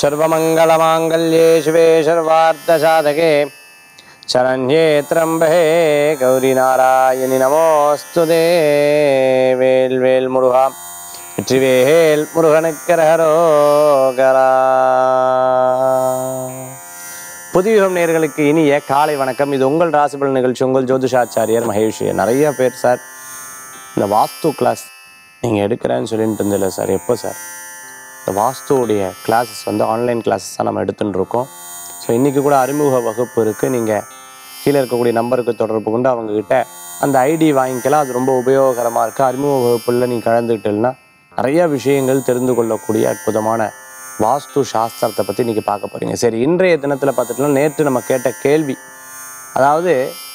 सर्वमङ्गलमाङ्गल्ये शिवे सर्वार्थसाधके शरण्ये त्र्यम्बहे गौरीनारायणि नमोऽस्तु दे வேல் வேல் முருகா வெற்றிவேல் முருகனுக்கரகரோகரா புதியுகம் நேர்களுக்கு இனிய காலை வணக்கம் இது உங்கள் ராசிபல் நிகழ்ச்சி உங்கள் ஜோதிஷாச்சாரியர் மகேஷ் நிறைய பேர் சார் இந்த வாஸ்து கிளாஸ் நீங்கள் எடுக்கிறேன்னு சொல்லிட்டு இருந்தில்ல சார் எப்போ சார் இந்த வாஸ்துவுடைய கிளாஸஸ் வந்து ஆன்லைன் கிளாஸஸ் தான் நம்ம எடுத்துன்னு இருக்கோம் ஸோ இன்றைக்கி கூட அறிமுக வகுப்பு இருக்குது நீங்கள் கீழே இருக்கக்கூடிய நம்பருக்கு தொடர்பு கொண்டு அவங்கக்கிட்ட அந்த ஐடி வாங்கிக்கலாம் அது ரொம்ப உபயோகரமாக இருக்குது அறிமுக வகுப்பில் நீங்கள் கலந்துக்கிட்டீங்கன்னா நிறைய விஷயங்கள் தெரிந்து கொள்ளக்கூடிய அற்புதமான வாஸ்து சாஸ்திரத்தை பற்றி இன்றைக்கி பார்க்க போகிறீங்க சரி இன்றைய தினத்தில் பார்த்துட்டோம்னா நேற்று நம்ம கேட்ட கேள்வி அதாவது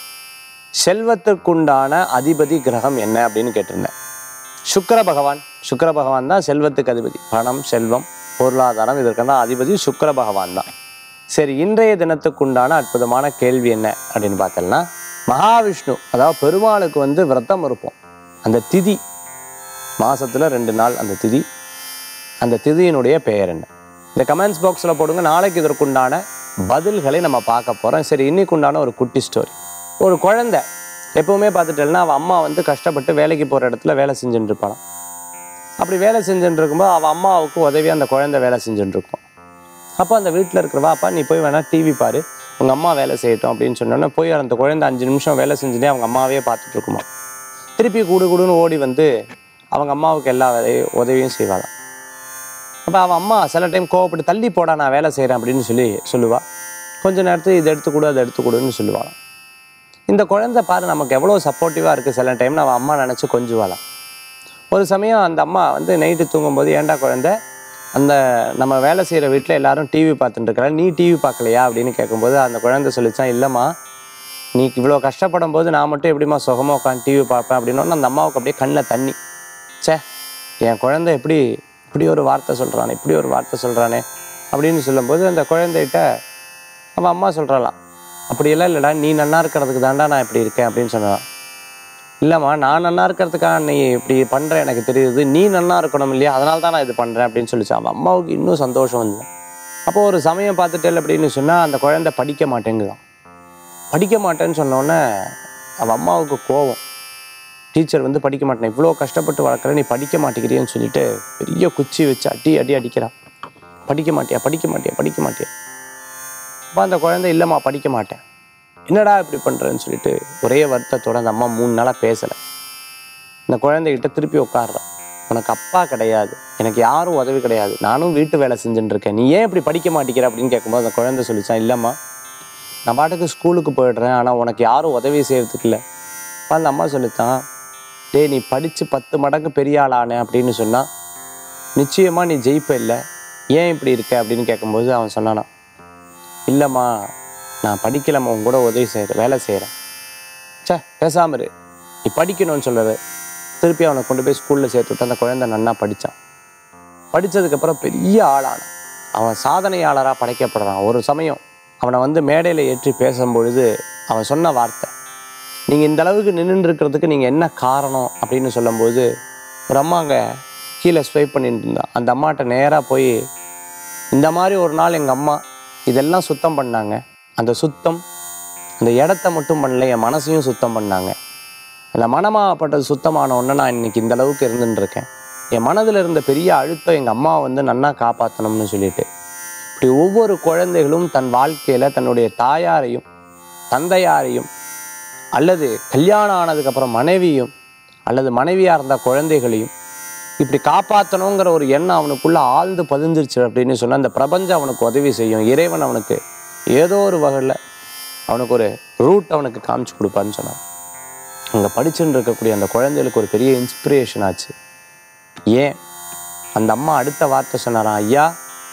செல்வத்திற்குண்டான அதிபதி கிரகம் என்ன அப்படின்னு கேட்டிருந்தேன் சுக்கிர பகவான் சுக்கிர பகவான் தான் செல்வத்துக்கு அதிபதி பணம் செல்வம் பொருளாதாரம் இதற்கெல்லாம் அதிபதி சுக்கிர பகவான் தான் சரி இன்றைய தினத்துக்குண்டான அற்புதமான கேள்வி என்ன அப்படின்னு பார்த்தோம்னா மகாவிஷ்ணு அதாவது பெருமாளுக்கு வந்து விரதம் இருப்போம் அந்த திதி மாசத்துல ரெண்டு நாள் அந்த திதி அந்த திதியினுடைய பெயர் என்ன இந்த கமெண்ட்ஸ் பாக்ஸில் போடுங்க நாளைக்கு இதற்குண்டான பதில்களை நம்ம பார்க்க போகிறோம் சரி இன்னைக்கு உண்டான ஒரு குட்டி ஸ்டோரி ஒரு குழந்தை எப்பவுமே பார்த்துட்டேன்னா அவள் அம்மா வந்து கஷ்டப்பட்டு வேலைக்கு போகிற இடத்துல வேலை செஞ்சுட்டு இருப்பாளாம் அப்படி வேலை செஞ்சுட்டு இருக்கும்போது அவள் அம்மாவுக்கு உதவியாக அந்த குழந்தை வேலை செஞ்சுட்டு இருக்கும் அப்போ அந்த வீட்டில் இருக்கிறவா அப்பா நீ போய் வேணா டிவி பாரு உங்கள் அம்மா வேலை செய்யட்டும் அப்படின்னு சொன்னோன்னே போய் அந்த குழந்தை அஞ்சு நிமிஷம் வேலை செஞ்சுட்டே அவங்க அம்மாவே பார்த்துட்டு இருக்குமா திருப்பி கூடு கூடுன்னு ஓடி வந்து அவங்க அம்மாவுக்கு எல்லா வேலையும் உதவியும் செய்வாளாம் அப்போ அவன் அம்மா சில டைம் கோவப்பட்டு தள்ளி போடா நான் வேலை செய்கிறேன் அப்படின்னு சொல்லி சொல்லுவா கொஞ்ச நேரத்தில் இதை எடுத்து கொடு அதை எடுத்து கொடுன்னு சொல்லுவாளாம் இந்த குழந்தை பாரு நமக்கு எவ்வளோ சப்போர்ட்டிவாக இருக்குது சில டைம் அவன் அம்மா நினச்சி கொஞ்சுவாளாம் ஒரு சமயம் அந்த அம்மா வந்து நைட்டு தூங்கும்போது ஏன்டா குழந்தை அந்த நம்ம வேலை செய்கிற வீட்டில் எல்லாரும் டிவி பார்த்துட்டு இருக்கிற நீ டிவி பார்க்கலையா அப்படின்னு கேட்கும்போது அந்த குழந்தை சொல்லிச்சான் இல்லைம்மா நீ இவ்வளோ கஷ்டப்படும் போது நான் மட்டும் எப்படிம்மா சுகமாக உட்காந்து டிவி பார்ப்பேன் அப்படின்னோன்னு அந்த அம்மாவுக்கு அப்படியே கண்ணில் தண்ணி ச்சே என் குழந்தை எப்படி இப்படி ஒரு வார்த்தை சொல்கிறானே இப்படி ஒரு வார்த்தை சொல்கிறானே அப்படின்னு சொல்லும்போது அந்த குழந்தைகிட்ட அவன் அம்மா சொல்கிறாளாம் அப்படியெல்லாம் இல்லைடா நீ நன்னா இருக்கிறதுக்கு தான்டா நான் இப்படி இருக்கேன் அப்படின்னு சொன்னான் இல்லைம்மா நான் நன்னா இருக்கிறதுக்காக நீ இப்படி பண்ணுற எனக்கு தெரியுது நீ நன்னா இருக்கணும் இல்லையா அதனால தான் நான் இது பண்ணுறேன் அப்படின்னு சொல்லிச்சு அவன் அம்மாவுக்கு இன்னும் சந்தோஷம் வந்து அப்போ ஒரு சமயம் பார்த்துட்டேன் அப்படின்னு சொன்னால் அந்த குழந்தை படிக்க மாட்டேங்குதான் படிக்க மாட்டேன்னு சொன்னோடனே அவன் அம்மாவுக்கு கோவம் டீச்சர் வந்து படிக்க மாட்டேன் இவ்வளோ கஷ்டப்பட்டு வளர்க்குற நீ படிக்க மாட்டேங்கிறியன்னு சொல்லிட்டு பெரிய குச்சி வச்சு அடி அடி அடிக்கிறான் படிக்க மாட்டியா படிக்க மாட்டியா படிக்க மாட்டியா அப்போ அந்த குழந்தை இல்லைம்மா படிக்க மாட்டேன் என்னடா இப்படி பண்ணுறேன்னு சொல்லிட்டு ஒரே வருத்தத்தோட அந்த அம்மா மூணு நாளாக பேசலை இந்த குழந்தைகிட்ட திருப்பி உட்காடுறான் உனக்கு அப்பா கிடையாது எனக்கு யாரும் உதவி கிடையாது நானும் வீட்டு வேலை செஞ்சுட்டு இருக்கேன் நீ ஏன் இப்படி படிக்க மாட்டேங்கிற அப்படின்னு கேட்கும்போது அந்த குழந்தை சொல்லிச்சான் இல்லைம்மா நான் பாட்டுக்கு ஸ்கூலுக்கு போயிடுறேன் ஆனால் உனக்கு யாரும் உதவி செய்யறதுக்கு இல்லை அப்போ அந்த அம்மா சொல்லித்தான் டேய் நீ படித்து பத்து மடங்கு பெரிய ஆளானே அப்படின்னு சொன்னால் நிச்சயமாக நீ ஜெயிப்ப இல்லை ஏன் இப்படி இருக்க அப்படின்னு கேட்கும்போது அவன் சொன்னானா இல்லைம்மா நான் படிக்கலம்மா உன் கூட உதவி செய்கிறேன் வேலை செய்கிறேன் ச்சே பேசாம இரு நீ படிக்கணும்னு சொல்கிறது திருப்பி அவனை கொண்டு போய் ஸ்கூலில் சேர்த்து விட்டு அந்த குழந்தை நன்னா படித்தான் படித்ததுக்கப்புறம் பெரிய ஆளானான் அவன் சாதனையாளராக படைக்கப்படுறான் ஒரு சமயம் அவனை வந்து மேடையில் ஏற்றி பேசும்பொழுது அவன் சொன்ன வார்த்தை நீங்கள் இந்த அளவுக்கு நின்றுட்டு இருக்கிறதுக்கு நீங்கள் என்ன காரணம் அப்படின்னு சொல்லும்போது ஒரு அம்மா அங்கே கீழே ஸ்வைப் பண்ணிட்டு இருந்தான் அந்த அம்மாட்ட நேராக போய் இந்த மாதிரி ஒரு நாள் எங்கள் அம்மா இதெல்லாம் சுத்தம் பண்ணாங்க அந்த சுத்தம் அந்த இடத்த மட்டும் பண்ணல என் மனசையும் சுத்தம் பண்ணாங்க அந்த மனமாகப்பட்டது சுத்தமான உடனே நான் இன்னைக்கு இந்த அளவுக்கு இருந்துட்டு இருக்கேன் என் மனதில் இருந்த பெரிய அழுத்தம் எங்கள் அம்மாவை வந்து நன்னா காப்பாற்றணும்னு சொல்லிட்டு இப்படி ஒவ்வொரு குழந்தைகளும் தன் வாழ்க்கையில் தன்னுடைய தாயாரையும் தந்தையாரையும் அல்லது கல்யாணம் ஆனதுக்கப்புறம் மனைவியும் அல்லது மனைவியாக இருந்த குழந்தைகளையும் இப்படி காப்பாற்றணுங்கிற ஒரு எண்ணம் அவனுக்குள்ள ஆழ்ந்து பதிஞ்சிருச்சு அப்படின்னு சொன்னால் அந்த பிரபஞ்சம் அவனுக்கு உதவி செய்யும் இறைவன் அவனுக்கு ஏதோ ஒரு வகையில் அவனுக்கு ஒரு ரூட் அவனுக்கு காமிச்சு கொடுப்பான்னு சொன்னான் அங்கே படிச்சுட்டு இருக்கக்கூடிய அந்த குழந்தைகளுக்கு ஒரு பெரிய இன்ஸ்பிரேஷன் ஆச்சு ஏன் அந்த அம்மா அடுத்த வார்த்தை சொன்னாராம் ஐயா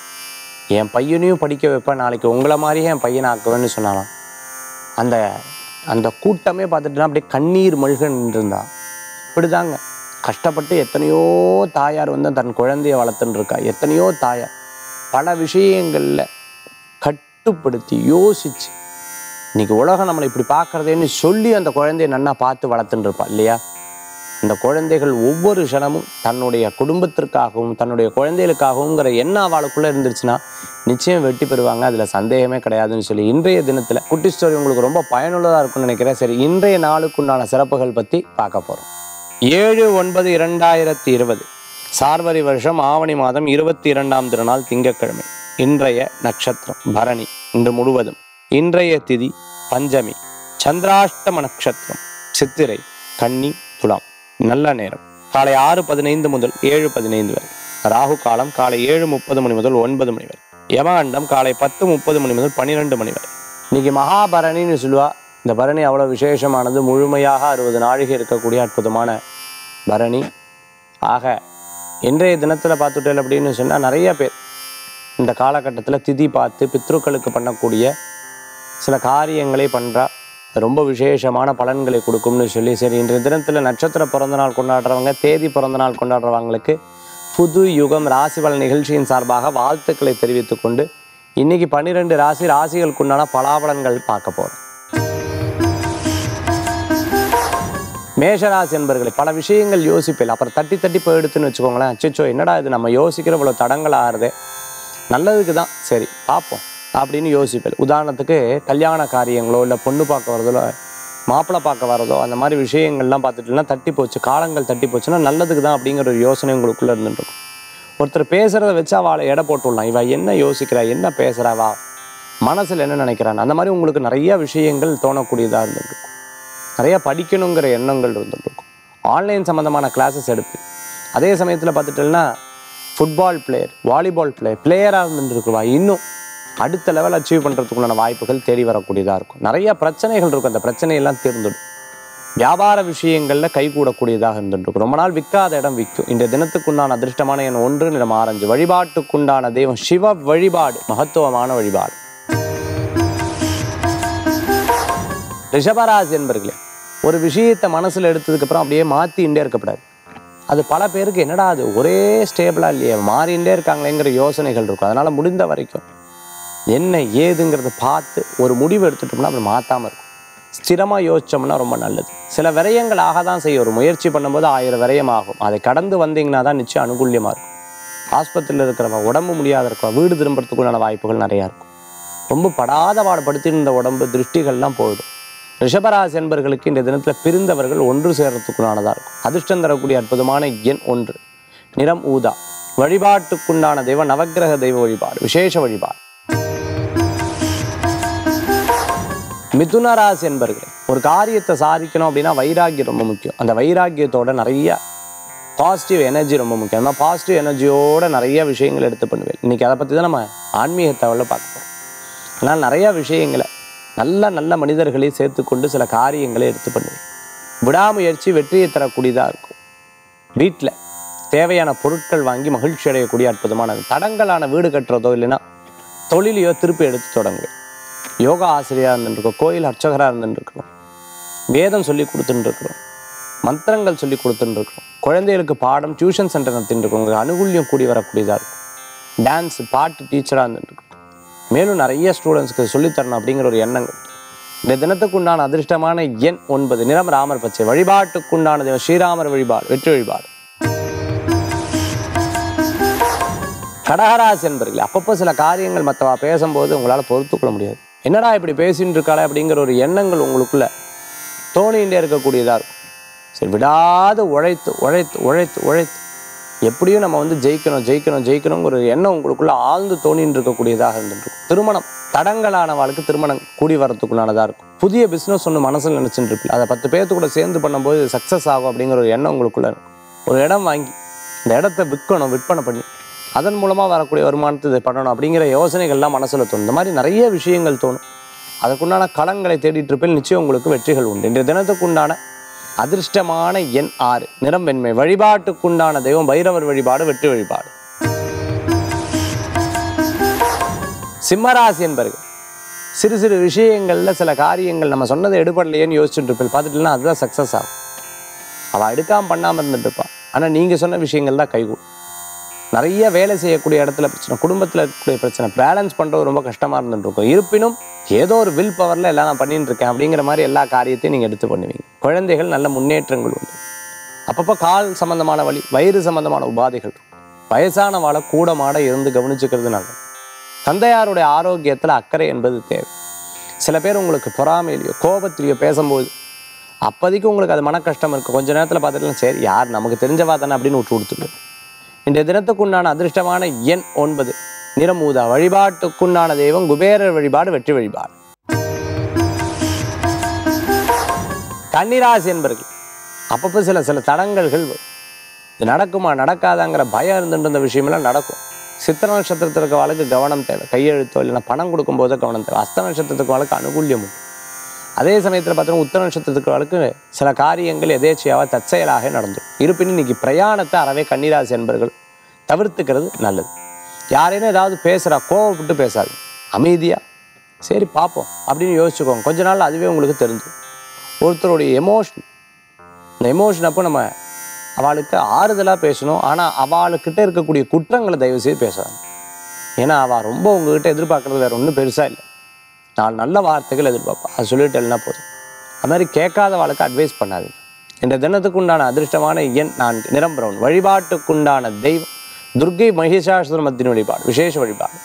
என் பையனையும் படிக்க வைப்பேன் நாளைக்கு உங்களை மாதிரியே என் பையனை ஆக்குவேன்னு சொன்னாராம் அந்த அந்த கூட்டமே பார்த்துட்டுனா அப்படியே கண்ணீர் மல்க நின்றுருந்தான் இப்படிதாங்க கஷ்டப்பட்டு எத்தனையோ தாயார் வந்து தன் குழந்தைய வளர்த்துன்னு இருக்கா எத்தனையோ தாயார் பல விஷயங்களில் கட்டுப்படுத்தி யோசிச்சு இன்னைக்கு உலகம் நம்மளை இப்படி பார்க்கறதேன்னு சொல்லி அந்த குழந்தைய நன்னா பார்த்து வளர்த்துன்னு இருப்பா இல்லையா அந்த குழந்தைகள் ஒவ்வொரு க்ஷணமும் தன்னுடைய குடும்பத்திற்காகவும் தன்னுடைய குழந்தைகளுக்காகவுங்கிற எண்ணம் அவளுக்குள்ளே இருந்துருச்சுன்னா நிச்சயம் வெற்றி பெறுவாங்க அதில் சந்தேகமே கிடையாதுன்னு சொல்லி இன்றைய தினத்தில் குட்டி ஸ்டோரி உங்களுக்கு ரொம்ப பயனுள்ளதாக இருக்கும்னு நினைக்கிறேன் சரி இன்றைய நாளுக்குண்டான சிறப்புகள் பற்றி பார்க்க போகிறோம் ஏழு ஒன்பது இரண்டாயிரத்தி இருபது சார்வரி வருஷம் ஆவணி மாதம் இருபத்தி இரண்டாம் திருநாள் திங்கட்கிழமை இன்றைய நட்சத்திரம் பரணி இன்று முழுவதும் இன்றைய திதி பஞ்சமி சந்திராஷ்டம நட்சத்திரம் சித்திரை கன்னி துலாம் நல்ல நேரம் காலை ஆறு பதினைந்து முதல் ஏழு பதினைந்து வரை ராகு காலம் காலை ஏழு முப்பது மணி முதல் ஒன்பது மணி வரை யமகண்டம் காலை பத்து முப்பது மணி முதல் பன்னிரெண்டு மணி வரை இன்னைக்கு மகாபரணின்னு சொல்லுவா இந்த பரணி அவ்வளோ விசேஷமானது முழுமையாக அறுபது நாழிகை இருக்கக்கூடிய அற்புதமான பரணி ஆக இன்றைய தினத்தில் பார்த்துட்டேன் அப்படின்னு சொன்னால் நிறைய பேர் இந்த காலகட்டத்தில் திதி பார்த்து பித்ருக்களுக்கு பண்ணக்கூடிய சில காரியங்களை பண்ணுறா ரொம்ப விசேஷமான பலன்களை கொடுக்கும்னு சொல்லி சரி இன்றைய தினத்தில் நட்சத்திர பிறந்த நாள் கொண்டாடுறவங்க தேதி பிறந்த நாள் கொண்டாடுறவங்களுக்கு புது யுகம் ராசி பலன் நிகழ்ச்சியின் சார்பாக வாழ்த்துக்களை தெரிவித்துக் கொண்டு இன்னைக்கு பன்னிரெண்டு ராசி ராசிகளுக்குண்டான பலாபலன்கள் பார்க்க போகிறோம் மேஷராசி என்பர்களை பல விஷயங்கள் யோசிப்பில் அப்புறம் தட்டி தட்டி போயிடுத்துன்னு வச்சுக்கோங்களேன் அச்சோ என்னடா இது நம்ம யோசிக்கிற இவ்வளோ தடங்கள் ஆறுதே நல்லதுக்கு தான் சரி பார்ப்போம் அப்படின்னு யோசிப்பேன் உதாரணத்துக்கு கல்யாண காரியங்களோ இல்லை பொண்ணு பார்க்க வரதோ மாப்பிள்ளை பார்க்க வரதோ அந்த மாதிரி விஷயங்கள்லாம் பார்த்துட்டுனா தட்டி போச்சு காலங்கள் தட்டி போச்சுன்னா நல்லதுக்கு தான் அப்படிங்கிற ஒரு யோசனை உங்களுக்குள்ளே இருந்துருக்கும் ஒருத்தர் பேசுகிறத வச்சு அவளை எடை போட்டு விடலாம் இவ என்ன யோசிக்கிறா என்ன பேசுகிறா வா மனசில் என்ன நினைக்கிறான் அந்த மாதிரி உங்களுக்கு நிறைய விஷயங்கள் தோணக்கூடியதாக இருந்துருக்கும் நிறைய படிக்கணுங்கிற எண்ணங்கள் இருந்துருக்கும் ஆன்லைன் சம்மந்தமான கிளாஸஸ் எடுப்பு அதே சமயத்தில் பார்த்துட்டோம்னா ஃபுட்பால் பிளேயர் வாலிபால் பிளேயர் பிளேயராக இருந்துருக்குவா இன்னும் அடுத்த லெவல் அச்சீவ் பண்ணுறதுக்குள்ளான வாய்ப்புகள் தேடி வரக்கூடியதாக இருக்கும் நிறைய பிரச்சனைகள் இருக்கும் அந்த பிரச்சனையெல்லாம் தீர்ந்துடும் வியாபார விஷயங்களில் கைகூடக்கூடியதாக இருந்துருக்கும் ரொம்ப நாள் விற்காத இடம் விற்கும் இந்த தினத்துக்குண்டான அதிர்ஷ்டமான எண் ஒன்று நிறம் ஆரஞ்சு வழிபாட்டுக்குண்டான தெய்வம் சிவ வழிபாடு மகத்துவமான வழிபாடு ரிஷபராசி என்பர்களே ஒரு விஷயத்தை மனசில் எடுத்ததுக்கப்புறம் அப்படியே மாற்றிகிட்டே இருக்கப்படாது அது பல பேருக்கு என்னடா அது ஒரே ஸ்டேபிளாக இல்லையே மாறிண்டே இருக்காங்களேங்கிற யோசனைகள் இருக்கும் அதனால் முடிந்த வரைக்கும் என்ன ஏதுங்கிறத பார்த்து ஒரு முடிவு எடுத்துட்டோம்னா அப்புறம் மாற்றாமல் இருக்கும் ஸ்திரமாக யோசிச்சோம்னா ரொம்ப நல்லது சில விரயங்கள் ஆக தான் செய்யும் ஒரு முயற்சி பண்ணும்போது ஆயிரம் விரயம் ஆகும் அதை கடந்து வந்தீங்கன்னா தான் நிச்சயம் அனுகூல்யமாக இருக்கும் ஆஸ்பத்திரியில் இருக்கிறவங்க உடம்பு முடியாத இருக்கிறவங்க வீடு திரும்புறதுக்குள்ளான வாய்ப்புகள் நிறையா இருக்கும் ரொம்ப படாத பாடுபடுத்தி இருந்த உடம்பு திருஷ்டிகள்லாம் போயிடும் ரிஷபராசி என்பர்களுக்கு இந்த தினத்தில் பிரிந்தவர்கள் ஒன்று சேர்றதுக்குள்ளானதாக இருக்கும் அதிர்ஷ்டம் தரக்கூடிய அற்புதமான எண் ஒன்று நிறம் ஊதா வழிபாட்டுக்குண்டான தெய்வ நவக்கிரக தெய்வ வழிபாடு விசேஷ வழிபாடு மிதுன ராசி என்பர்கள் ஒரு காரியத்தை சாதிக்கணும் அப்படின்னா வைராக்கியம் ரொம்ப முக்கியம் அந்த வைராக்கியத்தோட நிறைய பாசிட்டிவ் எனர்ஜி ரொம்ப முக்கியம் அந்த பாசிட்டிவ் எனர்ஜியோட நிறைய விஷயங்கள் எடுத்து பண்ணுவேன் இன்னைக்கு அதை பற்றி தான் நம்ம ஆன்மீக தகவலில் பார்க்க போகிறோம் அதனால் நிறைய விஷயங்களை நல்ல நல்ல மனிதர்களை சேர்த்துக்கொண்டு சில காரியங்களை எடுத்து பண்ணுவேன் விடாமுயற்சி வெற்றியை தரக்கூடியதாக இருக்கும் வீட்டில் தேவையான பொருட்கள் வாங்கி மகிழ்ச்சி அடையக்கூடிய அற்புதமானது தடங்கலான வீடு கட்டுறதோ இல்லைன்னா தொழிலையோ திருப்பி எடுத்து தொடங்குவேன் யோகா ஆசிரியராக இருந்துருக்கோம் கோயில் அர்ச்சகராக இருந்துருக்கிறோம் வேதம் சொல்லி கொடுத்துட்டு இருக்கிறோம் மந்திரங்கள் சொல்லி கொடுத்துட்டு இருக்கிறோம் குழந்தைகளுக்கு பாடம் டியூஷன் சென்டர் நடத்திட்டு இருக்கோம் உங்களுக்கு அனுகூல்யம் கூடி வரக்கூடியதாக இருக்கும் டான்ஸ் பாட்டு டீச்சராக இருந்துட்டு இருக்கோம் மேலும் நிறைய ஸ்டூடெண்ட்ஸ்க்கு சொல்லித்தரணும் அப்படிங்கிற ஒரு எண்ணங்கள் இந்த தினத்துக்குண்டான அதிர்ஷ்டமான எண் ஒன்பது நிறம் ராமர் பச்சை வழிபாட்டுக்குண்டான தெய்வம் ஸ்ரீராமர் வழிபாடு வெற்றி வழிபாடு கடகராசி என்பர்களே அப்பப்போ சில காரியங்கள் மற்றவா பேசும்போது உங்களால் பொறுத்துக்கொள்ள முடியாது என்னடா இப்படி பேசிட்டு இருக்காளே அப்படிங்கிற ஒரு எண்ணங்கள் உங்களுக்குள்ள தோணிகிட்டே இருக்கக்கூடியதாக இருக்கும் சரி விடாது உழைத்து உழைத்து உழைத்து உழைத்து எப்படியும் நம்ம வந்து ஜெயிக்கணும் ஜெயிக்கணும் ஜெயிக்கணுங்கிற ஒரு எண்ணம் உங்களுக்குள்ள ஆழ்ந்து தோணின்னு இருக்கக்கூடியதாக இருந்துருக்கும் திருமணம் தடங்கலானவாளுக்கு திருமணம் கூடி வரத்துக்குள்ளானதாக இருக்கும் புதிய பிஸ்னஸ் ஒன்று மனசில் நினச்சிட்டு இருப்பிല്ല அதை பத்து பேர்த்து கூட சேர்ந்து பண்ணும்போது சக்ஸஸ் ஆகும் அப்படிங்கிற ஒரு எண்ணம் உங்களுக்குள்ள இருக்கும் ஒரு இடம் வாங்கி இந்த இடத்த விற்கணும் விற்பனை பண்ணி அதன் மூலமாக வரக்கூடிய வருமானத்தை இதை பண்ணணும் அப்படிங்கிற யோசனைகள்லாம் மனசில் தோணும் இந்த மாதிரி நிறைய விஷயங்கள் தோணும் அதுக்குண்டான களங்களை தேடிட்டு இருப்பில் நிச்சயம் உங்களுக்கு வெற்றிகள் உண்டு இன்றைய தினத்துக்குண்டான அதிர்ஷ்டமான எண் ஆறு நிறம் வெண்மை வழிபாட்டுக்குண்டான தெய்வம் பைரவர் வழிபாடு வெற்றி வழிபாடு சிம்மராசி என்பர்கள் சிறு சிறு விஷயங்களில் சில காரியங்கள் நம்ம சொன்னதை எடுபடலையேன்னு யோசிச்சுட்டு இருப்பேன் பார்த்துட்டுலாம் அதுதான் சக்ஸஸ் ஆகும் அவள் எடுக்காமல் பண்ணாமல் இருந்துட்டு இருப்பான் ஆனால் நீங்கள் சொன்ன விஷயங்கள் தான் கைகூடும் நிறைய வேலை செய்யக்கூடிய இடத்துல பிரச்சனை குடும்பத்தில் இருக்கக்கூடிய பிரச்சனை பேலன்ஸ் பண்ணுறது ரொம்ப கஷ்டமாக இருந்துட்டு இருக்கும் இருப்பினும் ஏதோ ஒரு வில் பவரில் எல்லாம் நான் பண்ணிட்டு இருக்கேன் அப்படிங்கிற மாதிரி எல்லா காரியத்தையும் நீங்கள் எடுத்து பண்ணுவீங்க குழந்தைகள் நல்ல முன்னேற்றங்கள் உண்டு அப்பப்போ கால் சம்பந்தமான வலி வயிறு சம்பந்தமான உபாதைகள் இருக்கும். வயசான வாழை கூட மாட இருந்து கவனிச்சுக்கிறது நல்லது தந்தையாருடைய ஆரோக்கியத்தில் அக்கறை என்பது தேவை சில பேர் உங்களுக்கு பொறாமையிலையோ கோபத்திலையோ பேசும்போது அப்போதைக்கு உங்களுக்கு அது மன கஷ்டம் இருக்கும் கொஞ்ச நேரத்தில் பார்த்துட்டு சரி யார் நமக்கு தெரிஞ்சவா தானே அப்படின்னு விட்டு கொடுத்துருவேன் இன்றைய தினத்துக்குண்டான அதிர்ஷ்டமான எண் ஒன்பது நிறமூதா வழிபாட்டுக்குண்டான தெய்வம் குபேரர் வழிபாடு வெற்றி வழிபாடு கன்னிராசி என்பர்கள் அப்பப்போ சில சில தடங்கல்கள் வரும். இது நடக்குமா நடக்காதாங்கிற பயம் இருந்துட்டு இருந்த விஷயமெல்லாம் நடக்கும் சித்திர நட்சத்திரத்தில் இருக்க வாழ்க்கை கவனம் தேவை கையெழுத்தோ இல்லைன்னா பணம் கொடுக்கும்போது கவனம் தேவை அஸ்த நட்சத்திரத்துக்கு வாழ்க்கை அனுகூல்யம் உண்டு அதே சமயத்தில் பார்த்தீங்கன்னா உத்தர நட்சத்திரத்துக்கு வாழ்க்கை சில காரியங்கள் எதேச்சையாக தற்செயலாக நடந்துடும் இருப்பினும் இன்னைக்கு பிரயாணத்தை அறவே கன்னிராசி என்பர்கள் தவிர்த்துக்கிறது நல்லது யாரேனும் ஏதாவது பேசுகிறா கோவப்பட்டு பேசாது அமைதியாக சரி பார்ப்போம் அப்படின்னு யோசிச்சுக்கோங்க கொஞ்ச நாள் அதுவே உங்களுக்கு தெரிஞ்சு ஒருத்தருடைய எமோஷன் இந்த எமோஷன் அப்போ நம்ம அவளுக்கு ஆறுதலாக பேசணும் ஆனால் அவளுக்கிட்ட இருக்கக்கூடிய குற்றங்களை தயவு செய்து பேசாது ஏன்னா அவள் ரொம்ப உங்ககிட்ட எதிர்பார்க்கறது வேற ஒன்றும் பெருசாக இல்லை நாலு நல்ல வார்த்தைகள் எதிர்பார்ப்பா அது சொல்லிட்டு எல்லாம் போதும் அது மாதிரி கேட்காத வாழ்க்கை அட்வைஸ் பண்ணாது இந்த தினத்துக்கு உண்டான அதிர்ஷ்டமான எண் நான்கு நிறம் பிரவுன் வழிபாட்டுக்குண்டான தெய்வம் துர்க்கை மகிஷாசுரமத்தின் வழிபாடு விசேஷ வழிபாடு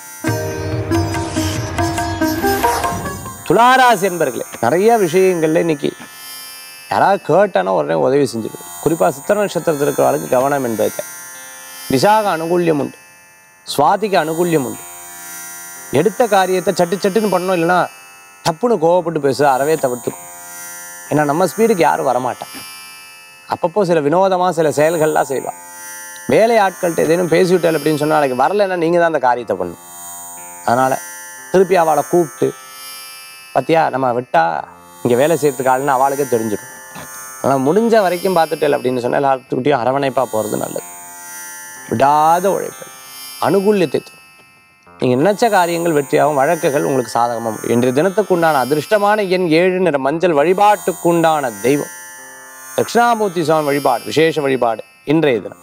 துளாராசி என்பர்களே நிறைய விஷயங்கள்ல இன்னைக்கு யாராவது கேட்டானா உடனே உதவி செஞ்சிடுவேன் குறிப்பாக சித்திர நட்சத்திரத்தில் இருக்கிறவர்களுக்கு கவனம் என்பது தேவை. விசாக அனுகூல்யம் உண்டு சுவாதிக்கு அனுகூல்யம் உண்டு எடுத்த காரியத்தை சட்டு சட்டுன்னு பண்ணணும் இல்லைன்னா டப்புன்னு கோவப்பட்டு பேச அறவே தவிர்த்துக்கும் ஏன்னா நம்ம ஸ்பீடுக்கு யாரும் வரமாட்டாங்க அப்பப்போ சில வினோதமாக சில செயல்கள்லாம் செய்வாள் வேலை ஆட்கள்கிட்ட ஏதேனும் பேசிவிட்டால் அப்படின்னு சொன்னால் நாளைக்கு வரலைன்னா நீங்கள் தான் அந்த காரியத்தை பண்ணணும் அதனால் திருப்பி அவளை கூப்பிட்டு பார்த்தியா நம்ம விட்டா இங்கே வேலை செய்யறதுக்கு ஆளுன்னு அவளுக்கே தெரிஞ்சிடும் ஆனால் முடிஞ்ச வரைக்கும் பார்த்துட்டேன் அப்படின்னு சொன்னால் எல்லாத்துக்கிட்டையும் அரவணைப்பாக போகிறது நல்லது விடாத உழைப்பு அனுகூல்யத்தை தரும் நீங்கள் நினைச்ச காரியங்கள் வெற்றியாகும் வழக்குகள் உங்களுக்கு சாதகமாக முடியும் இன்றைய தினத்துக்குண்டான அதிர்ஷ்டமான எண் ஏழு நிற மஞ்சள் வழிபாட்டுக்குண்டான தெய்வம் தட்சிணாமூர்த்தி சுவாமி வழிபாடு விசேஷ வழிபாடு இன்றைய தினம்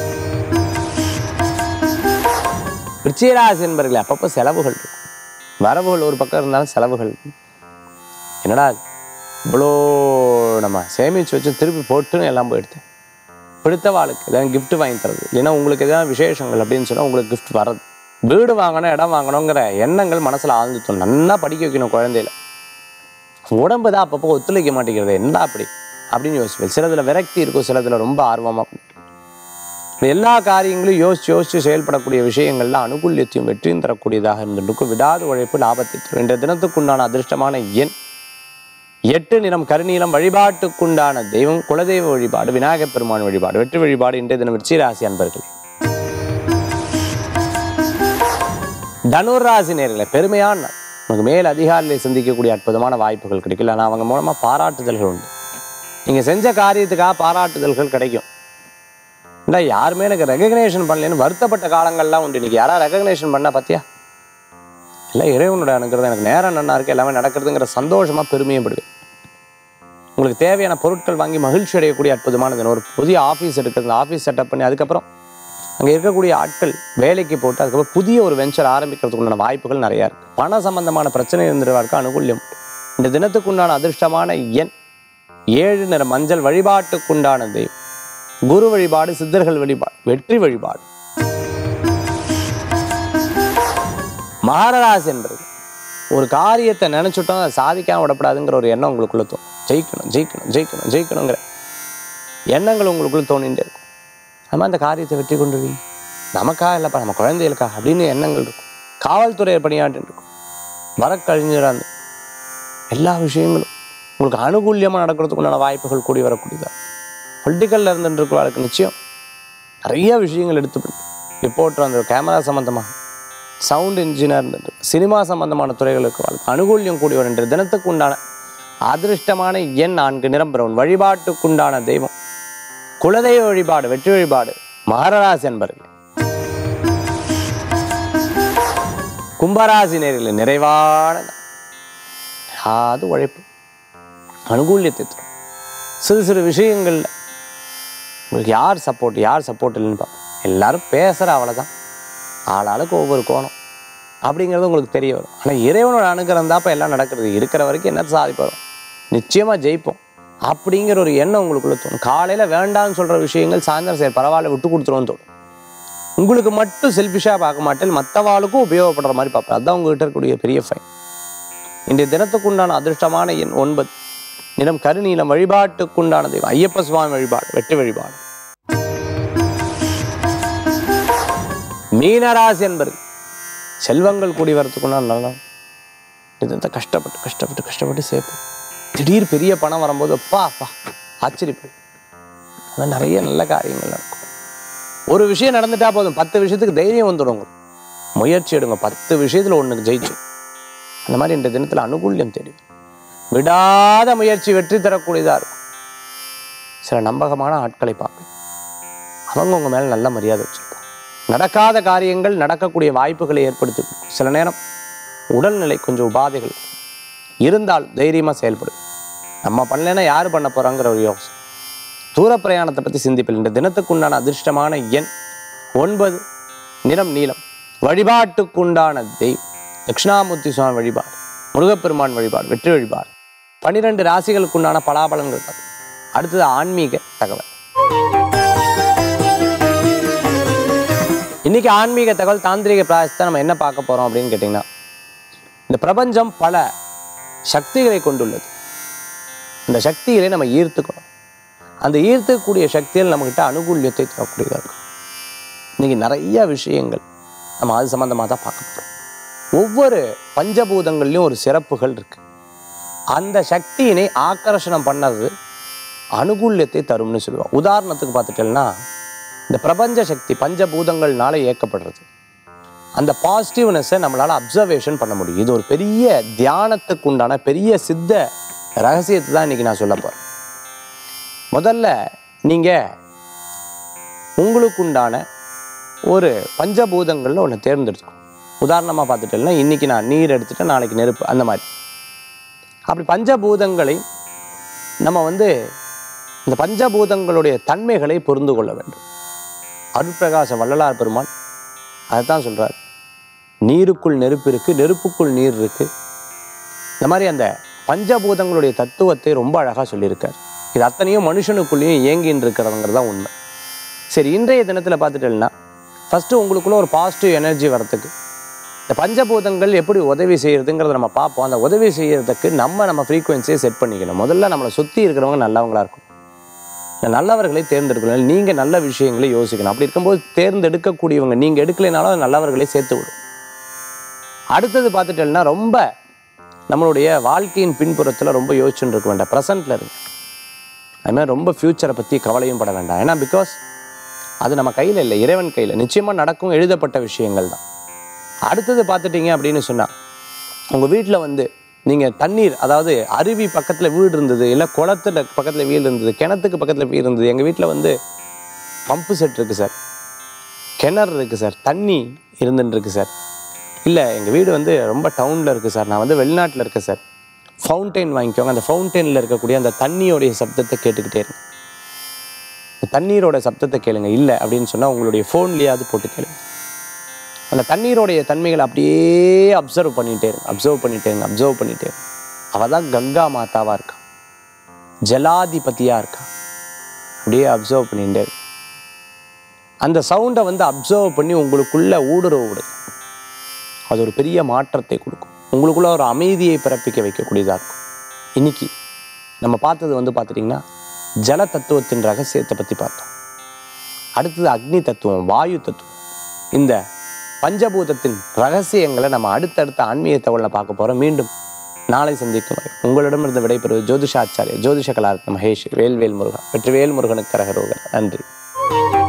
விருச்சிகராசி என்பர்களே அப்பப்போ செலவுகள் இருக்கும் வரவுகள் ஒரு பக்கம் இருந்தாலும் செலவுகள் இருக்கும். என்னடா இது? இவ்வளோ நம்ம சேமிச்சு வச்சு திருப்பி போட்டுன்னு எல்லாம் போயிடுத்தேன் பிடித்த வாழ்க்கை ஏதாவது gift வாங்கி தரது இல்லைன்னா உங்களுக்கு எதாவது விசேஷங்கள் அப்படின்னு சொன்னால் உங்களுக்கு gift வர்றது வீடு வாங்கணும் இடம் வாங்கணுங்கிற எண்ணங்கள் மனசில் ஆழ்ந்துட்டோம் நல்லா படிக்க வைக்கணும் குழந்தையில உடம்பு தான் அப்பப்போ ஒத்துழைக்க மாட்டேங்கிறது என்னடா அப்படி அப்படின்னு யோசிப்பேன் சிலதுல விரக்தி இருக்கும் சிலதுல ரொம்ப ஆர்வமாக பண்ணுவேன் இப்ப எல்லா காரியங்களும் யோசிச்சு யோசிச்சு செயல்படக்கூடிய விஷயங்கள்ல அனுகூல்யத்தையும் வெற்றியும் தரக்கூடியதாக இருந்துருக்கும் விடாத உழைப்பு லாபத்தை தரும் இன்றைய தினத்துக்குண்டான அதிர்ஷ்டமான எண் எட்டு நிறம் கருநீலம் வழிபாட்டுக்குண்டான தெய்வம் குலதெய்வ வழிபாடு விநாயகப் பெருமான் வழிபாடு வெற்றி வழிபாடு இன்றைய தினம் விருச்சிகராசி அன்பர்களே தனுர் ராசி நேர்களை பெருமையான நாள். நமக்கு மேல் அதிகாரிகளை சந்திக்கக்கூடிய அற்புதமான வாய்ப்புகள் கிடைக்கல ஆனால் அவங்க மூலமாக பாராட்டுதல்கள் உண்டு நீங்கள் செஞ்ச காரியத்துக்காக பாராட்டுதல்கள் கிடைக்கும் இல்லை யாருமே எனக்கு ரெகக்னேஷன் பண்ணலன்னு வருத்தப்பட்ட காலங்கள்லாம் உண்டு இன்னைக்கு யாராவது ரெகக்னேஷன் பண்ணா பார்த்தியா இல்லை இறைவனோட அனுக்கிறது எனக்கு நேரம் நன்னா இருக்கு எல்லாமே நடக்கிறதுங்கிற சந்தோஷமாக பெருமையப்படுவேன் உங்களுக்கு தேவையான பொருட்கள் வாங்கி மகிழ்ச்சி அடையக்கூடிய அற்புதமான தினம் ஒரு புதிய ஆஃபீஸ் எடுக்கிறது அந்த ஆஃபீஸ் செட்டப் பண்ணி அதுக்கப்புறம் அங்கே இருக்கக்கூடிய ஆட்கள் வேலைக்கு போட்டு அதுக்கப்புறம் புதிய ஒரு வெஞ்சர் ஆரம்பிக்கிறதுக்குண்டான வாய்ப்புகள் நிறையா இருக்குது பண சம்பந்தமான பிரச்சனை இருந்துருவாருக்கு அனுகூல்யம் இந்த தினத்துக்குண்டான அதிர்ஷ்டமான எண் ஏழு நிற மஞ்சள் வழிபாட்டுக்குண்டான தெய்வம் குரு வழிபாடு சித்தர்கள் வழிபாடு வெற்றி வழிபாடு மகரராசி என்பது ஒரு காரியத்தை நினைச்சுட்டோம் அதை சாதிக்காம விடப்படாதுங்கிற ஒரு எண்ணம் உங்களுக்குள்ள தோணும் ஜெயிக்கணும் ஜெயிக்கணும் ஜெயிக்கணும் ஜெயிக்கணுங்கிற எண்ணங்கள் உங்களுக்குள்ள தோணிகிட்டே இருக்கும் அது மாதிரி அந்த காரியத்தை வெற்றி கொண்டுருவீங்க நமக்கா இல்லைப்பா நம்ம குழந்தைகளுக்கா அப்படின்னு எண்ணங்கள் இருக்கும் காவல்துறை பணியாட்டு இருக்கும் வரக்கழிஞராக இருந்து எல்லா விஷயங்களும் உங்களுக்கு அனுகூல்யமாக நடக்கிறதுக்குண்டான வாய்ப்புகள் கூடி வரக்கூடியதாக பொலிட்டிக்கலில் இருந்துட்டு இருக்கிறவர்களுக்கு நிச்சயம் நிறைய விஷயங்கள் எடுத்து ரிப்போர்ட்டர் அந்த கேமரா சம்மந்தமாக சவுண்ட் இன்ஜினியர் இருந்துட்டு சினிமா சம்பந்தமான துறைகள் இருக்கிறவர்களுக்கு அனுகூல்யம் கூடி வருகின்ற தினத்துக்கு உண்டான அதிர்ஷ்டமான எண் நான்கு நிறம் பிரவுன் வழிபாட்டுக்குண்டான தெய்வம் குலதெய்வ வழிபாடு வெற்றி வழிபாடு மகரராசி என்பர்கள் கும்பராசி நேரில் நிறைவான நாள். அது உழைப்பு அனுகூல்யத்தை தரும் சிறு சிறு விஷயங்கள்ல உங்களுக்கு யார் சப்போர்ட் யார் சப்போர்ட் இல்லைன்னு பார்ப்போம் எல்லாரும் பேசுகிற அவ்வளோதான் ஆளாளுக்கு ஒவ்வொரு கோணம் அப்படிங்கிறது உங்களுக்கு தெரிய வரும் ஆனால் இறைவனோட அனுகிரகம் தான் இப்போ எல்லாம் நடக்கிறது இருக்கிற வரைக்கும் என்ன சாதிப்போம் நிச்சயமாக ஜெயிப்போம் அப்படிங்கிற ஒரு எண்ணம் உங்களுக்குள்ள தோணும் காலையில் வேண்டாம்னு சொல்கிற விஷயங்கள் சாயந்தரம் சரி பரவாயில்ல விட்டு கொடுத்துருவோம்னு தோணும் உங்களுக்கு மட்டும் செல்ஃபிஷாக பார்க்க மாட்டேன் மற்றவாளுக்கும் உபயோகப்படுற மாதிரி பார்ப்பேன் அதுதான் உங்ககிட்ட இருக்கக்கூடிய பெரிய ஃபைன் இன்றைய தினத்துக்குண்டான அதிர்ஷ்டமான எண் ஒன்பது நிறம் கருநீலம் வழிபாட்டுக்குண்டான தெய்வம் ஐயப்ப சுவாமி வழிபாடு வெற்றி வழிபாடு மீனராசி என்பது செல்வங்கள் கூடி வரத்துக்குண்டான நல்லா இது கஷ்டப்பட்டு கஷ்டப்பட்டு கஷ்டப்பட்டு சேர்ப்போம் திடீர் பெரிய பணம் வரும்போது அப்பா அப்பா ஆச்சரியப்படும் அது நிறைய நல்ல காரியங்கள் நடக்கும் ஒரு விஷயம் நடந்துட்டா போதும் பத்து விஷயத்துக்கு தைரியம் வந்துடும் உங்களுக்கு. முயற்சி எடுங்க பத்து விஷயத்துல ஒண்ணுக்கு ஜெயிச்சு அந்த மாதிரி இந்த தினத்துல அனுகூல்யம் தெரியும் விடாத முயற்சி வெற்றி தரக்கூடியதா இருக்கும் சில நம்பகமான ஆட்களை பார்ப்பேன் அவங்க உங்க மேல நல்ல மரியாதை வச்சிருப்பாங்க நடக்காத காரியங்கள் நடக்கக்கூடிய வாய்ப்புகளை ஏற்படுத்தி கொடுக்கும். சில நேரம் உடல்நிலை கொஞ்சம் உபாதைகள் இருந்தால் தைரியமா செயல்படும் நம்ம பண்ணலைன்னா யாரு பண்ண போறாங்கிற ஒரு யோசனை தூர பிரயாணத்தை பற்றி சிந்திப்பில் இந்த தினத்துக்குண்டான அதிர்ஷ்டமான எண் ஒன்பது நிறம் நீலம் வழிபாட்டுக்குண்டான தெய்வம் தட்சிணாமூர்த்தி சுவாமி வழிபாடு முருகப்பெருமான் வழிபாடு வெற்றி வழிபாடு பன்னிரெண்டு ராசிகளுக்குண்டான பலாபலங்கள் பார்த்து அடுத்தது ஆன்மீக தகவல் இன்னைக்கு ஆன்மீக தகவல் தாந்திரிக பிராயசத்தை நம்ம என்ன பார்க்க போறோம் அப்படின்னு கேட்டிங்கன்னா இந்த பிரபஞ்சம் பல சக்திகளை கொண்டுள்ளது அந்த சக்திகளை நம்ம ஈர்த்துக்கணும் அந்த ஈர்க்கக்கூடிய சக்தியில் நம்மக்கிட்ட அனுகூல்யத்தை தரக்கூடியதாக இருக்கும் இன்னைக்கு நிறைய விஷயங்கள் நம்ம அது சம்மந்தமாக தான் பார்க்க போகிறோம் ஒவ்வொரு பஞ்சபூதங்கள்லையும் ஒரு சிறப்புகள் இருக்கு அந்த சக்தியினை ஆக்கர்ஷணம் பண்ணது அனுகூல்யத்தை தரும்னு சொல்லுவோம் உதாரணத்துக்கு பார்த்துட்டேன்னா இந்த பிரபஞ்ச சக்தி பஞ்சபூதங்கள்னால இயக்கப்படுறது அந்த பாசிட்டிவ்னஸை நம்மளால் அப்சர்வேஷன் பண்ண முடியும் இது ஒரு பெரிய தியானத்துக்கு உண்டான பெரிய சித்த ரகசியத்தை தான் இன்னைக்கு நான் சொல்ல போகிறேன் முதல்ல நீங்கள் உங்களுக்கு உண்டான ஒரு பஞ்சபூதங்களில் ஒன்று தேர்ந்தெடுத்துக்கணும் உதாரணமாக பார்த்துட்டேன்னா இன்னைக்கு நான் நீர் எடுத்துட்டேன் நாளைக்கு நெருப்பு அந்த மாதிரி அப்படி பஞ்சபூதங்களை நம்ம வந்து இந்த பஞ்சபூதங்களுடைய தன்மைகளை புரிந்து கொள்ள வேண்டும் அருட்பிரகாச வள்ளலார் பெருமான் அதைத்தான் சொல்றார் நீருக்குள் நெருப்பு இருக்கு நெருப்புக்குள் நீர் இருக்கு இந்த மாதிரி அந்த பஞ்சபூதங்களுடைய தத்துவத்தை ரொம்ப அழகாக சொல்லியிருக்கார் இது அத்தனையும் மனுஷனுக்குள்ளேயும் இயங்கின்னு இருக்கிறதுங்கிறது தான் உண்மை சரி இன்றைய தினத்தில் பார்த்துட்டேன்னா ஃபஸ்ட்டு உங்களுக்குள்ள ஒரு பாசிட்டிவ் எனர்ஜி வரத்துக்கு இந்த பஞ்சபூதங்கள் எப்படி உதவி செய்யறதுங்கிறத நம்ம பார்ப்போம் அந்த உதவி செய்யறதுக்கு நம்ம நம்ம ஃப்ரீக்குவென்சியை செட் பண்ணிக்கணும் முதல்ல நம்மளை சுற்றி இருக்கிறவங்க நல்லவங்களா இருக்கும் இந்த நல்லவர்களை தேர்ந்தெடுக்கணும் நீங்கள் நல்ல விஷயங்களை யோசிக்கணும் அப்படி இருக்கும்போது தேர்ந்தெடுக்கக்கூடியவங்க நீங்கள் எடுக்கலைனாலும் அது நல்லவர்களை சேர்த்து விடும் அடுத்தது பார்த்துட்டேன்னா ரொம்ப நம்மளுடைய வாழ்க்கையின் பின்புறத்தில் ரொம்ப யோசிச்சுட்டு இருக்க வேண்டாம் ப்ரெசண்ட்டில் இருங்க அது மாதிரி ரொம்ப ஃப்யூச்சரை பற்றி கவலையும் பட வேண்டாம் ஏன்னா பிகாஸ் அது நம்ம கையில் இல்லை இறைவன் கையில் நிச்சயமாக நடக்கும் எழுதப்பட்ட விஷயங்கள் தான் அடுத்தது பார்த்துட்டீங்க அப்படின்னு சொன்னால் உங்கள் வீட்டில் வந்து நீங்கள் தண்ணீர் அதாவது அருவி பக்கத்தில் வீடு இருந்தது இல்லை குளத்துல பக்கத்தில் வீடு இருந்தது கிணத்துக்கு பக்கத்தில் வீடு இருந்தது எங்கள் வீட்டில் வந்து பம்பு செட் இருக்குது சார் கிணறு இருக்குது சார் தண்ணி இருந்துன்னு இருக்கு சார் இல்லை எங்கள் வீடு வந்து ரொம்ப டவுனில் இருக்குது சார் நான் வந்து வெளிநாட்டில் இருக்கேன் சார் ஃபவுண்டைன் வாங்கிக்கோங்க அந்த ஃபவுண்டைனில் இருக்கக்கூடிய அந்த தண்ணியோடைய சப்தத்தை கேட்டுக்கிட்டே இருங்க இந்த தண்ணீரோட சப்தத்தை கேளுங்க இல்லை அப்படின்னு சொன்னால் உங்களுடைய ஃபோன்லேயாவது போட்டு கேளுங்க அந்த தண்ணீரோடைய தன்மைகளை அப்படியே அப்சர்வ் பண்ணிகிட்டே இருங்க அப்சர்வ் பண்ணிட்டே இருங்க அப்சர்வ் பண்ணிட்டே இருங்க அவள் தான் கங்கா மாதாவாக இருக்கா ஜலாதிபதியாக இருக்கா அப்படியே அப்சர்வ் பண்ணிகிட்டே இருக்கு அந்த சவுண்டை வந்து அப்சர்வ் பண்ணி உங்களுக்குள்ள ஊடுருவ விடுங்க அது ஒரு பெரிய மாற்றத்தை கொடுக்கும் உங்களுக்குள்ள ஒரு அமைதியை பிறப்பிக்க வைக்கக்கூடியதாக இருக்கும் இன்னைக்கு நம்ம பார்த்தது வந்து பார்த்துட்டிங்கன்னா ஜல தத்துவத்தின் ரகசியத்தை பற்றி பார்த்தோம் அடுத்தது அக்னி தத்துவம் வாயு தத்துவம் இந்த பஞ்சபூதத்தின் ரகசியங்களை நம்ம அடுத்தடுத்த ஆன்மீக தகவலில் பார்க்க போகிறோம் மீண்டும் நாளை சந்திக்கும் வரை உங்களிடமிருந்து விடைபெறுவது ஜோதிஷாச்சாரிய ஜோதிஷ கலாரத்ன மகேஷ் வேல்வேல் முருகன் வெற்றிவேல் முருகனுக்கு கரகரோகர் நன்றி